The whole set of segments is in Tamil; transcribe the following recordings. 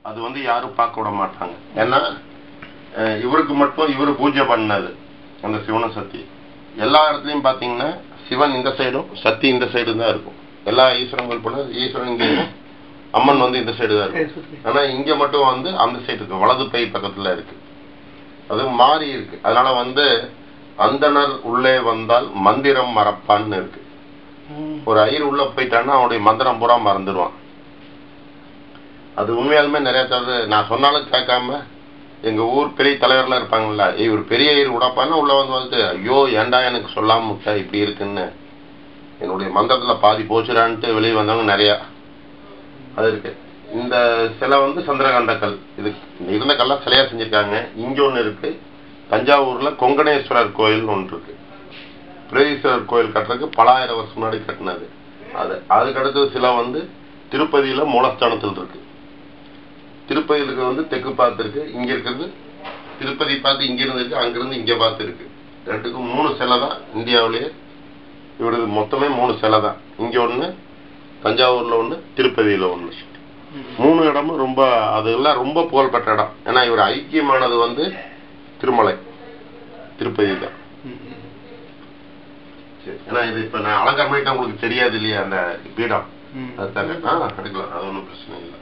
அது வந்து யாரும் பார்க்க விட மாட்டாங்க ஏன்னா அஹ், இவருக்கு மட்டும் இவர் பூஜை பண்ணது அந்த சிவனும் சக்தி எல்லா இடத்துலயும் பாத்தீங்கன்னா சிவன் இந்த சைடும் சக்தி இந்த சைடு தான் இருக்கும் எல்லா ஈஸ்வரன் கோயில் போனா ஈஸ்வரன் இங்க இருக்கும். அம்மன் வந்து இந்த சைடு தான் இருக்கும் ஆனா இங்க மட்டும் வந்து அந்த சைடு இருக்கு வலது பை பக்கத்துல இருக்கு அது மாறி இருக்கு அதனால வந்து அந்தணர் உள்ளே வந்தால் மந்திரம் மறப்பான்னு இருக்கு ஒரு ஐயர் உள்ள போயிட்டான்னா அவனுடைய மந்திரம் பூரா மறந்துடுவான் அது உண்மையாலுமே நிறைய தடவை நான் சொன்னாலும் கேட்காம எங்க ஊர் பெரிய தலைவர்லாம் இருப்பாங்கல்ல "ஏய், இவர் பெரிய ஐயர் உடப்பான்னு உள்ள வந்து வந்து ஐயோ ஏன்டா எனக்கு சொல்லாம விட்ட இப்படி இருக்குன்னு என்னுடைய மந்திரத்துல பாதி போச்சுடான்ட்டு வெளியே வந்தவங்க நிறைய அது இருக்கு இந்த சிலை வந்து சந்திரகாண்டக்கல் இது இருந்த கல்லாம் சிலையா செஞ்சிருக்காங்க இங்க ஒண்ணு இருக்கு தஞ்சாவூர்ல கொங்கணேஸ்வரர் கோயில் ஒன்று இருக்கு பிரதீஸ்வரர் கோயில் கட்டுறதுக்கு பல ஆயிரம் வருஷம் முன்னாடி கட்டினது அது அதுக்கு அடுத்தது சிலை வந்து திருப்பதியில மூலஸ்தானத்தில் இருக்கு திருப்பதியில் இருக்கிறது வந்து தெற்கு பார்த்து இருக்கு இங்க இருக்கிறது திருப்பதி பார்த்து இங்க இருந்து இருக்கு அங்கிருந்து இங்க பார்த்து இருக்கு ரெண்டுக்கும் மூணு சிலை தான் இந்தியாவிலேயே இவரது மொத்தமே மூணு சிலை தான் இங்க ஒண்ணு தஞ்சாவூர்ல ஒண்ணு திருப்பதியில ஒண்ணு மூணு இடமும் ரொம்ப அதெல்லாம் ரொம்ப புகழ்பெற்ற இடம் ஏன்னா இவர் ஐக்கியமானது வந்து திருமலை திருப்பதி தான் சரி. ஏன்னா இது இப்ப நான் அலங்காரம் பண்ணிட்டா உங்களுக்கு தெரியாது இல்லையா அந்த பீடம் அது தானே ஆ எடுக்கலாம் அது ஒன்றும் பிரச்சனை இல்லை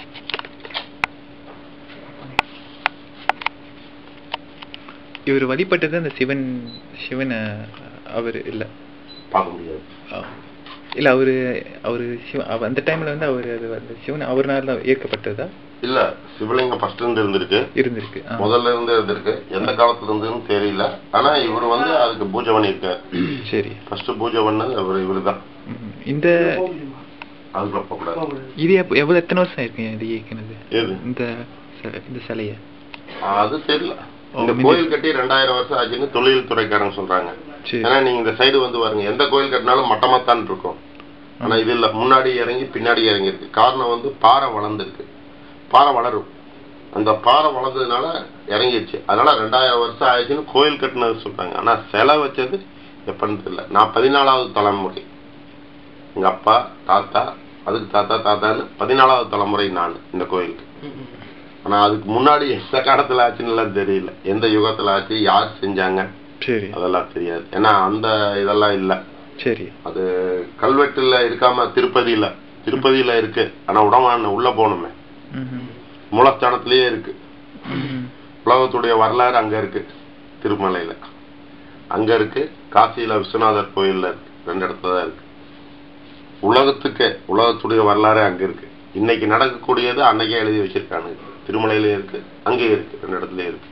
இவர் வழிபட்டது அந்த சிவன் சிவன் அவர் இல்ல பார்க்க முடியாது ஆ. இல்ல அவரு அவரு சிவ அவ- அந்த டைம்ல வந்து அவரு அது அந்த சிவன் அவர்னால தான் ஏற்கப்பட்டதா இல்ல சிவலிங்கம் ஃபர்ஸ்ட் இருந்து இருந்திருக்கு இருந்திருக்கு ஆ. முதல்ல இருந்து இருந்திருக்கு எந்த காலத்துல இருந்துன்னு தெரியல ஆனா இவர் வந்து அதுக்கு பூஜை பண்ணியிருக்காரு சரி ஃபர்ஸ்ட் பூஜை பண்ணது அவர் இவருதான் ம். இந்த அதுக்குள்ள போகக்கூடாது இது எப்ப- எவ்வளவு எத்தனை வருஷம் ஆயிருக்கு இது இயக்குனது எது? இந்த சிலை- இந்த சிலைய அது தெரியல ஓ, இந்த முந்தி- கோயில் கட்டி ரெண்டாயிரம் வருஷம் ஆச்சுன்னு தொழில் துறைக்காரங்க சொல்றாங்க சரி ஏன்னா நீங்க இந்த சைடு வந்து பாருங்க எந்த கோயில் கட்டினாலும் மட்டமாத்தான் இருக்கும் ஆனா இது இல்ல முன்னாடி இறங்கி பின்னாடி இறங்கி இருக்கு காரணம் வந்து பாறை வளர்ந்துருக்கு பாறை வளரும் அந்த பாறை வளர்ந்ததுனால இறங்கிடுச்சு அதனால ரெண்டாயிரம் வருஷம் ஆயிடுச்சுன்னு கோயில் கட்டினது சொல்றாங்க ஆனா சிலை வச்சது எப்பன்னு தெரியல நான் பதினாலாவது தலைமுறை எங்க அப்பா தாத்தா அதுக்கு தாத்தா தாத்தான்னு பதினாலாவது தலைமுறை நான் இந்த கோயிலுக்கு ஆனா அதுக்கு முன்னாடி எந்த காலத்துல ஆச்சுன்னு எல்லாம் தெரியல எந்த யுகத்துல ஆச்சு யார் செஞ்சாங்க சரி அதெல்லாம் தெரியாது ஏன்னா அந்த இதெல்லாம் இல்ல சரி அது கல்வெட்டுல இருக்காம திருப்பதியில திருப்பதியில இருக்கு ஆனா உடமான உள்ள போகணுமே ம்ஹும். மூலஸ்தானத்திலேயே இருக்கு ம்ஹும். உலகத்துடைய வரலாறு அங்க இருக்கு திருமலையில அங்க இருக்கு காசியில விஸ்வநாதர் கோயில்ல இருக்கு ரெண்டு இடத்துல தான் இருக்கு உலகத்துக்கு உலகத்துடைய வரலாறு அங்க இருக்கு இன்னைக்கு நடக்கக்கூடியது அன்னைக்கே எழுதி வச்சிருக்காங்க திருமலையிலயும் இருக்கு அங்கேயும் இருக்கு ரெண்டு இடத்துலயும் இருக்கு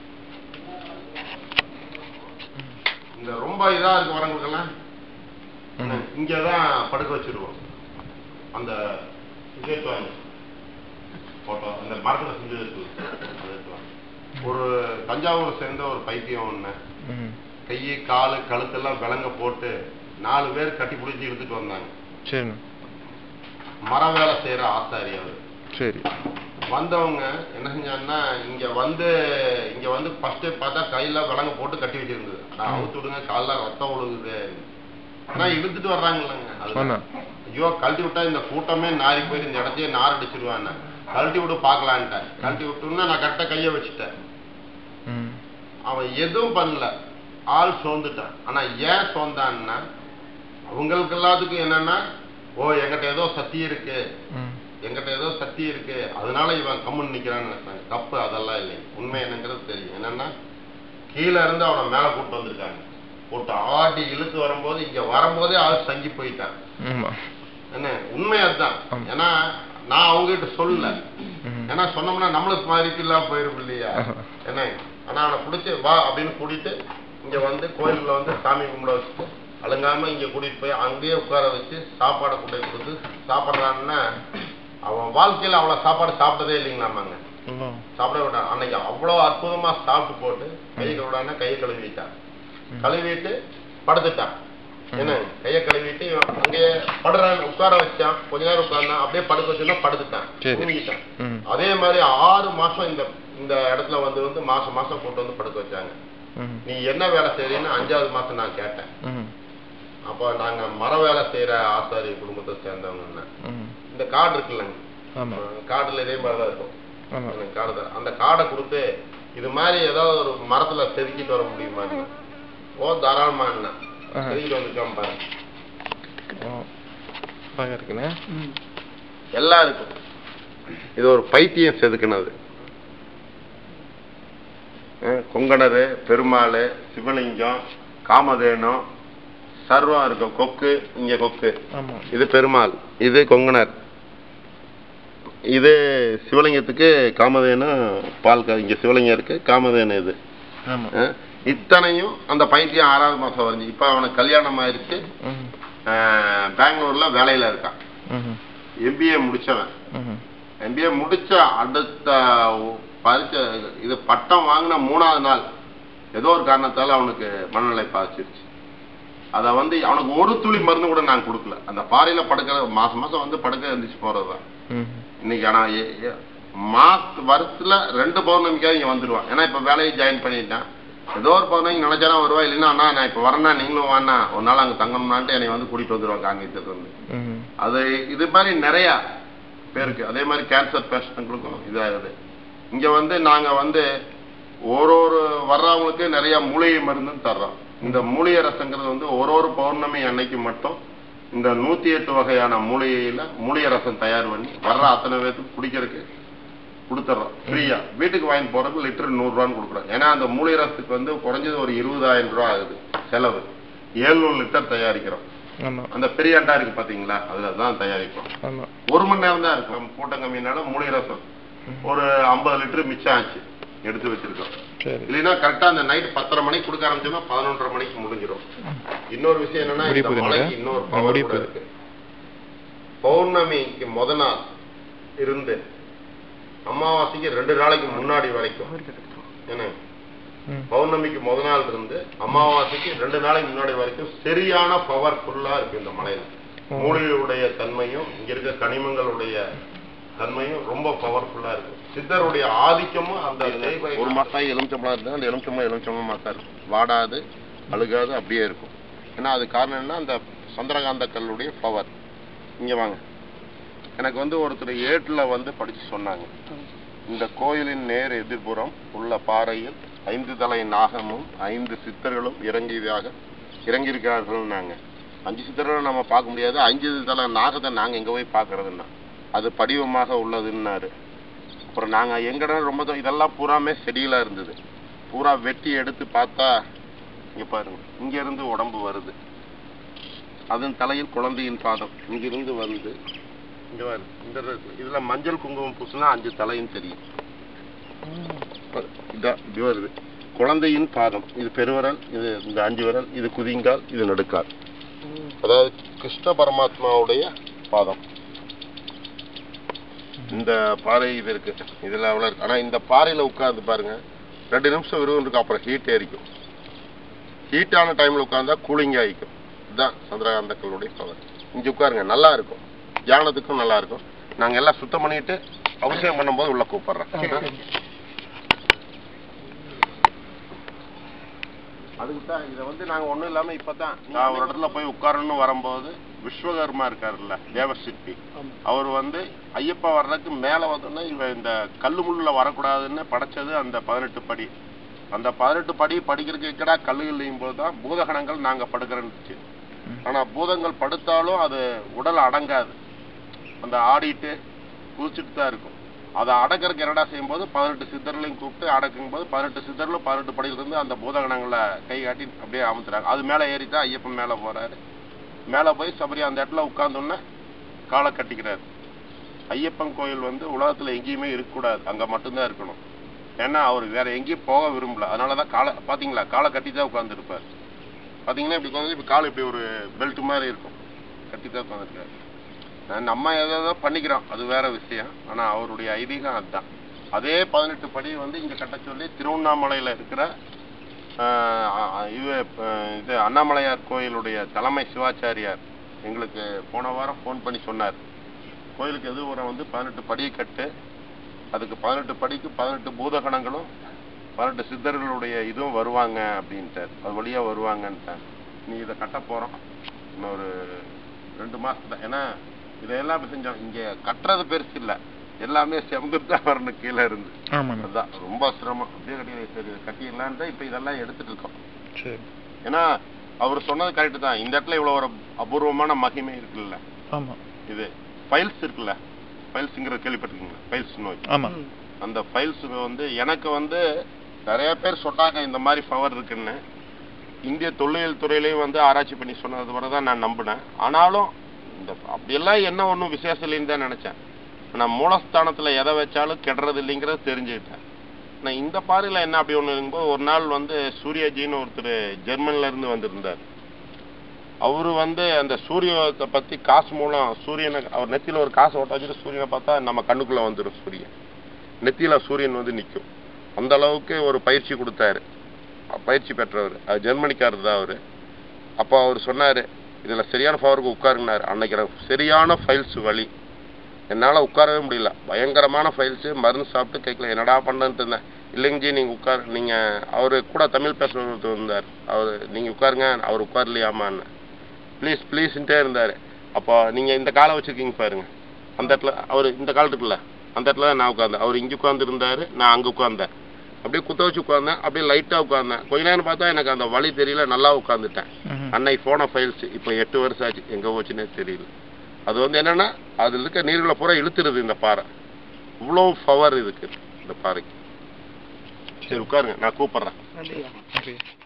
இந்த ரொம்ப இதா இருக்கு வரவங்களுக்கெல்லாம் ம். இங்கதான் படுக்க வச்சிருவோம் அந்த விஜயத்வாங்க போட்டோ அந்த மரத்துல செஞ்சு இருக்கு அது எடுத்துவாங்க. ஒரு தஞ்சாவூர் சேர்ந்த ஒரு பைத்தியம் ஒண்ணு ம். கையை காலு கழுத்தெல்லாம் விலங்க போட்டு நாலு பேர் கட்டி பிடிச்சி இழுத்துட்டு வந்தாங்க சரி மர வேலை செய்யற ஆசாரி அவரு சரி வந்தவங்க என்ன செஞ்சாங்கன்னா இங்க வந்து இங்க வந்து ஃபர்ஸ்ட் பார்த்தா கையில விலங்க போட்டு கட்டி வச்சிருந்தது நான் அவுத்து விடுங்க கால்ல ரத்தம் ஒழுகுது ஆனா இழுத்துட்டு வர்றாங்கல்லங்க ஆமா அதுதான். ஐயோ கழட்டி விட்டா இந்த கூட்டமே நாரி போயிட்டு இந்த இடத்தையே நார் அடிச்சிருவான்னு கழட்டி விட்டு பார்க்கலான்ட்டேன் கழட்டி விட்டோம்னா நான் கரெக்டா கையை வச்சுட்டேன் ம். அவன் எதுவும் பண்ணல ஆள் சோர்ந்துட்டான் ஆனா ஏன் சோர்ந்தான்னா அவங்களுக்கு எல்லாத்துக்கும் என்னன்னா ஓ எங்கிட்ட ஏதோ சக்தி இருக்கு ம். எங்கிட்ட ஏதோ சக்தி இருக்கு அதனால இவன் கம்முன்னு நிக்கிறான்னு நினைச்சாங்க தப்பு அதெல்லாம் இல்லை உண்மை என்னங்கிறது தெரியும் என்னன்னா கீழே இருந்து அவனை மேல கூட்டு வந்திருக்காங்க போட்டு ஆடி இழுத்து வரும்போது இங்க வரும்போதே ஆள் சங்கி போயிட்டான் ஆமா என்ன உண்மை அதுதான் ஆமா. ஏன்னா நான் அவங்க கிட்ட சொல்லல ம். ஏன்னா சொன்னோம்னா நம்மளுக்கு மாதிரி இல்லாம போயிரும் இல்லையா ஆஹா. என்ன ஆனா அவனை பிடிச்சி வா அப்படின்னு கூட்டிட்டு இங்க வந்து கோயிலுக்குள்ள வந்து சாமி கும்பிட வச்சுட்டு அழுங்காம இங்க கூட்டிட்டு போய் அங்கேயே உட்கார வச்சு சாப்பாடை கொண்டு போய் கொடுத்து சாப்பிட்றான்னா அவன் வாழ்க்கையில அவ்வளவு சாப்பாடு சாப்பிட்டதே இல்லைங்களாமாங்க ஓ. சாப்பிட விட்டான் அன்னைக்கு அவ்வளவு அற்புதமா சாப்பிட்டு போட்டு கையை கழுவிடான்னா கையை கழுவிட்டான் கழுவிட்டு படுத்துட்டான் என்ன கையை கழுவிட்டு இவன் அங்கேயே படுறான் உட்கார வச்சான் கொஞ்ச நேரம் உட்கார்ந்தான் அப்படியே படுக்க வச்சோன்னா படுத்துட்டான் சரி. தூங்கிட்டான் ம். அதே மாதிரி ஆறு மாசம் இந்த இந்த இடத்துல வந்து வந்து மாசம் மாசம் கூட்டு வந்து படுக்க வச்சாங்க ம். நீ என்ன வேலை செய்றீன்னு அஞ்சாவது மாசம் நான் கேட்டேன் ம். அப்போ நாங்க மர வேலை செய்யற ஆசாரி குடும்பத்தை சேர்ந்தவங்க ம். இந்த கார்டு இருக்குல்லங்க ஆமா கார்டுல இதே மாதிரி தான் இருக்கும் ஆமா. எனக்கு காடு தர அந்த காடை கொடுத்து இது மாதிரி ஏதாவது ஒரு மரத்துல செதுக்கிட்டு வர முடியுமா ஓ தாராளமா என்ன ஆஹா. செதுக்கிட்டு வந்துருக்காம பாருங்க ஓ அழகா இருக்குண்ணே எல்லாம் இருக்கும் இது ஒரு பைத்தியம் செதுக்குனது அஹ் கொங்கணர் பெருமாள் சிவலிங்கம் காமதேனு சர்வம் இருக்கும் கொக்கு இங்க கொக்கு ஆமா இது பெருமாள் இது கொங்கணர் இது சிவலிங்கத்துக்கு காமதேனு பால் கா- இங்க சிவலிங்கம் இருக்கு காமதேனு இது ஆமா அஹ் இத்தனையும் அந்த பைத்தியம் ஆறாவது மாசம் வரைஞ்சு இப்ப அவனுக்கு கல்யாணம் ஆயிடுச்சு ம் அஹ் பெங்களூர்ல வேலையில இருக்கான் ம் எம்பிஏ முடிச்சவன் ம் எம்பிஏ முடிச்ச அடுத்த பரிச்ச இது பட்டம் வாங்கின மூணாவது நாள் ஏதோ ஒரு காரணத்தால அவனுக்கு மனநிலை பாதிச்சிருச்சு அதை வந்து அவனுக்கு ஒரு துளி மருந்து கூட நான் கொடுக்கல அந்த பாறையில படுக்கிற மாசம் மாசம் வந்து படுக்க இருந்துச்சு போறதுதான் ம் இன்னைக்கு ஆனா ஏ- ஏ- மாச வருஷத்துல ரெண்டு பௌர்ணமிக்காக இங்க வந்துருவான் ஏன்னா இப்ப வேலையை ஜாயின் பண்ணிட்டான் ஏதோ ஒரு பௌர்ணமி நினைச்சானா வருவா இல்லைன்னா அண்ணா நான் இப்ப வரேன்னா நீங்களும் வாண்ணா ஒரு நாள் அங்க தங்கணும்னான்ட்டு என்னை வந்து கூட்டிட்டு வந்துருவாங்க காங்கிரத்துல இருந்து ம் அது இது மாதிரி நிறைய பேருக்கு அதே மாதிரி கேன்சர் பேஷண்ட்டுகளுக்கும் இதாகுது இங்க வந்து நாங்க வந்து ஒரு ஒரு வர்றவங்களுக்கு நிறைய மூலிகை மருந்தும் தர்றோம் இந்த மூலிகை ரசங்கிறது வந்து ஒரு ஒரு பௌர்ணமி அன்னைக்கு மட்டும் இந்த நூத்தி எட்டு வகையான மூலிகையில மூலிகை ரசம் தயார் பண்ணி வர்ற அத்தனை பேருக்கு குடிக்கிறதுக்கு கொடுத்துட்றோம் ஃப்ரீயா வீட்டுக்கு வாங்கிட்டு போறதுக்கு லிட்டர் நூறு ரூபான்னு கொடுக்குறோம் ஏன்னா அந்த மூலிகை ரசத்துக்கு வந்து குறைஞ்சது ஒரு இருபதாயிரம் ரூபாய் ஆகுது செலவு ஏழ்நூறு லிட்டர் தயாரிக்கிறோம் ஆமா அந்த பெரிய அண்டா இருக்கு பாத்தீங்களா அதுல தான் தயாரிப்போம் ஆமா ஒரு மணி நேரம் தான் இருக்கும் கூட்டம் கம்மினால மூலிகை ரசம் ஒரு ஐம்பது லிட்டர் மிச்சம் ஆச்சு எடுத்து வச்சிருக்கோம் சரி இல்லைன்னா கரெக்டா அந்த நைட் பத்தரை மணிக்கு கொடுக்க ஆரம்பிச்சோம்னா பதினொன்றரை மணிக்கு முடிஞ்சிடும் இன்னொரு விஷயம் என்னன்னா முடிய இந்த போகுதுங்க. மலைக்கு இன்னொரு ஆ, பவர் முடிய கூட போகுது. இருக்கு பௌர்ணமிக்கு முத நாள் இருந்து அமாவாசைக்கு ரெண்டு நாளைக்கு முன்னாடி வரைக்கும் என்ன ம் பௌர்ணமிக்கு முத நாள் இருந்து அமாவாசைக்கு ரெண்டு நாளைக்கு முன்னாடி வரைக்கும் சரியான பவர்ஃபுல்லா இருக்கு இந்த மலையில ஓ. மூலிகையுடைய தன்மையும் இங்க இருக்க கனிமங்களுடைய தன்மையும் ரொம்ப பவர்ஃபுல்லா இருக்கு சித்தருடைய ஆதிக்கமும் அந்த ஒரு மாசம் எலுமிச்சம்பளம் இருந்தா அந்த எலுமிச்சம்பளம் எலுமிச்சம்பளம் மாசம் இருக்கும் வாடாது அழுகாது அப்படியே இருக்கும் ஏன்னா அது காரணம் என்ன அந்த சந்திரகாந்த கல்லுடைய பவர் இங்க வாங்க எனக்கு வந்து ஒருத்தர் ஏட்டுல வந்து படிச்சு சொன்னாங்க இந்த கோயிலின் நேர் எதிர்ப்புறம் உள்ள பாறையில் ஐந்து தலை நாகமும் ஐந்து சித்தர்களும் இறங்கியதாக இறங்கியிருக்கார்கள்னாங்க அஞ்சு சித்தர்களும் நம்ம பார்க்க முடியாது அஞ்சு தலை நாகத்தை நாங்க எங்க போய் பார்க்கறதுன்னா அது படிவமாக உள்ளதுன்னாரு அப்புறம் நாங்க எங்கடா ரொம்ப தூரம் இதெல்லாம் பூராமே செடியில இருந்தது பூரா வெட்டி எடுத்து பார்த்தா இங்க பாருங்க இங்க இருந்து உடம்பு வருது அதன் தலையில் குழந்தையின் பாதம் இங்கிருந்து வந்து இங்க பாரு இந்த இடத்துல- இதுல மஞ்சள் குங்குமம் பூசினா அஞ்சு தலையும் தெரியும் இதான் இப்படி வருது குழந்தையின் பாதம் இது பெருவிரல் இது இந்த அஞ்சு விரல் இது குதிங்கால் இது நடுக்கால் அதாவது கிருஷ்ண பரமாத்மாவுடைய பாதம் இந்த பாறை இது இருக்கு இதுல அவ்வளவு இருக்கு ஆனா இந்த பாறையில உட்கார்ந்து பாருங்க ரெண்டு நிமிஷம் விரும்பு இருக்கு அப்புறம் ஹீட் ஏறிக்கும் ஹீட்டான டைம்ல உட்கார்ந்தா கூலிங் ஆகிக்கும் இதுதான் சந்திரகாந்த கல்லுடைய பவர் இங்க உட்காருங்க நல்லா இருக்கும் தியானத்துக்கும் நல்லா இருக்கும் நாங்க எல்லாம் சுத்தம் பண்ணிட்டு அவசியம் பண்ணும்போது உள்ள கூப்பிடுறேன் அதுக்கு தான் இதை வந்து நாங்க ஒண்ணும் இல்லாம இப்பதான் நான் ஒரு இடத்துல போய் உட்காரணும்னு வரும்போது விஸ்வகர்மா இருக்காருல்ல தேவசிற்பி அவர் வந்து ஐயப்பா வர்றதுக்கு மேல வந்தோன்னா இவ இந்த கல்லு முள்ளுல வரக்கூடாதுன்னு படைச்சது அந்த பதினெட்டு படி அந்த பதினெட்டு படி படிக்கிறதுக்கு எக்கடா கல்லுகள்லையும் போது தான் பூதகணங்கள் நாங்க படுக்கிறோன்னு ஆனா பூதங்கள் படுத்தாலும் அது உடல் அடங்காது அந்த ஆடிட்டு குதிச்சுட்டு தான் இருக்கும் அதை அடக்கிறதுக்கு என்னடா செய்யும்போது பதினெட்டு சித்தர்களையும் கூப்பிட்டு அடக்கும் போது பதினெட்டு சித்தர்களும் பதினெட்டு படியிலிருந்து அந்த பூதகணங்களை கை காட்டி அப்படியே அமுத்துறாங்க அது மேலே ஏறிட்டா ஐயப்பன் மேலே போறாரு மேலே போய் சபரி அந்த இடத்துல உட்கார்ந்தோன்னே காலை கட்டிக்கிறாரு ஐயப்பன் கோயில் வந்து உலகத்துல எங்கேயுமே இருக்கக்கூடாது அங்க மட்டும்தான் இருக்கணும் ஏன்னா அவர் வேற எங்கேயும் போக விரும்பல அதனாலதான் காலை பாத்தீங்களா காலை கட்டி தான் உட்கார்ந்துருப்பார் பாத்தீங்கன்னா இப்படி உட்காந்து இப்ப கால் இப்படி ஒரு பெல்ட் மாதிரி இருக்கும் கட்டி தான் உட்காந்துருக்காரு நம்ம ஏதோ பண்ணிக்கிறோம் அது வேற விஷயம் ஆனா அவருடைய ஐதீகம் அதுதான் அதே பதினெட்டு படி வந்து இங்க கட்ட சொல்லி திருவண்ணாமலையில இருக்கிற ஆஹ், ஆஹ், இது ஆஹ், இது அண்ணாமலையார் கோயிலுடைய தலைமை சிவாச்சாரியார் எங்களுக்கு போன வாரம் ஃபோன் பண்ணி சொன்னார் கோயிலுக்கு எதிர்ப்புறம் வந்து பதினெட்டு படியை கட்டு அதுக்கு பதினெட்டு படிக்கு பதினெட்டு பூதகணங்களும் பதினெட்டு சித்தர்களுடைய இதுவும் வருவாங்க அப்படின்ட்டார் அது வழியா வருவாங்கன்ட்டார் நீ இதை கட்ட போறோம் இன்னொரு ரெண்டு மாசத்துல ஏன்னா இதையெல்லாம் இப்ப செஞ்சோம் இங்க கட்டுறது பெருசு இல்ல எல்லாமே செமந்துட்டு தான் வரணும் கீழே இருந்து ஆமாண்ணா அதுதான் ரொம்ப சிரமம் அப்படியே கட்டி சரி கட்டிடலான்னு தான் இப்போ இதெல்லாம் எடுத்துட்டு இருக்கோம் சரி ஏன்னா அவர் சொன்னது கரெக்டு தான் இந்த இடத்துல இவ்வளோ ஒரு அபூர்வமான மகிமை இருக்குல்ல ஆமா இது ஃபைல்ஸ் இருக்குல்ல ஃபைல்ஸுங்கிற கேள்விப்பட்டிருக்கீங்களா ஃபைல்ஸ் நோய் ஆமா அந்த ஃபைல்ஸ் வந்து எனக்கு வந்து நிறைய பேர் சொன்னாங்க இந்த மாதிரி பவர் இருக்குன்னு இந்திய தொல்லியல் துறையிலையும் வந்து ஆராய்ச்சி பண்ணி சொன்னது வரை தான் நான் நம்பினேன் ஆனாலும் இந்த அப்படியெல்லாம் என்ன ஒன்றும் விசேஷம் இல்லைன்னு தான் நினச்சேன் நான் மூலஸ்தானத்தில் எதை வச்சாலும் கெடுறது இல்லைங்கிறத தெரிஞ்சுக்கிட்டேன் நான் இந்த பாறையில் என்ன அப்படி ஒன்று இருக்கும்போது ஒரு நாள் வந்து சூர்யாஜின்னு ஒருத்தர் ஜெர்மன்ல இருந்து வந்திருந்தார் அவரு வந்து அந்த சூரியத்தை பத்தி காசு மூலம் சூரியனை அவர் நெத்தியில ஒரு காசை ஓட்ட வச்சுட்டு சூரியனை பார்த்தா நம்ம கண்ணுக்குள்ள வந்துடும் சூரியன் நெத்தியில சூரியன் வந்து நிற்கும் அந்த அளவுக்கு ஒரு பயிற்சி கொடுத்தாரு அஹ் பயிற்சி பெற்றவர் அது ஜெர்மனிக்காரர் தான் அவரு அப்போ அவர் சொன்னாரு இதுல சரியான பவருக்கு உட்காருங்கனாரு அன்னைக்கு எனக்கு சரியான ஃபைல்ஸ் வழி என்னால உட்காரவே முடியல பயங்கரமான ஃபைல்ஸ் மருந்து சாப்பிட்டு கேட்கல என்னடா பண்ணன்ட்டு இருந்தேன் இல்லைங்க ஜி நீங்க உட்கார் நீங்க அவரு கூட தமிழ் பேசுறவர் ஒருத்தர் இருந்தார் அவர் நீங்க உட்காருங்க அவர் உட்காரலையாமான்னு ப்ளீஸ் ப்ளீஸ்ன்ட்டே இருந்தாரு அப்போ நீங்க இந்த காலை வச்சிருக்கீங்க பாருங்க அந்த இடத்துல அவர் இந்த கால் இருக்குல்ல அந்த இடத்துல தான் நான் உட்கார்ந்தேன் அவர் இங்க உட்கார்ந்து இருந்தாரு நான் அங்க உட்கார்ந்தேன் அப்படியே குத்த வச்சு உட்கார்ந்தேன் அப்படியே லைட்டா உட்கார்ந்தேன் கொஞ்ச நேரம் பார்த்தா எனக்கு அந்த வழி தெரியல நல்லா உட்கார்ந்துட்டேன் ம்ஹும். அன்னைக்கு போன ஃபைல்ஸ் இப்போ எட்டு வருஷம் ஆச்சு எங்க போச்சுன்னே தெரியல அது வந்து என்னன்னா அதுல இருக்க நீர்களை பூரா இழுத்துருது இந்த பாறை இவ்வளோ பவர் இருக்கு இந்த பாறைக்கு சரி உட்காருங்க நான் கூப்பிடுறேன் நன்றி நன்றி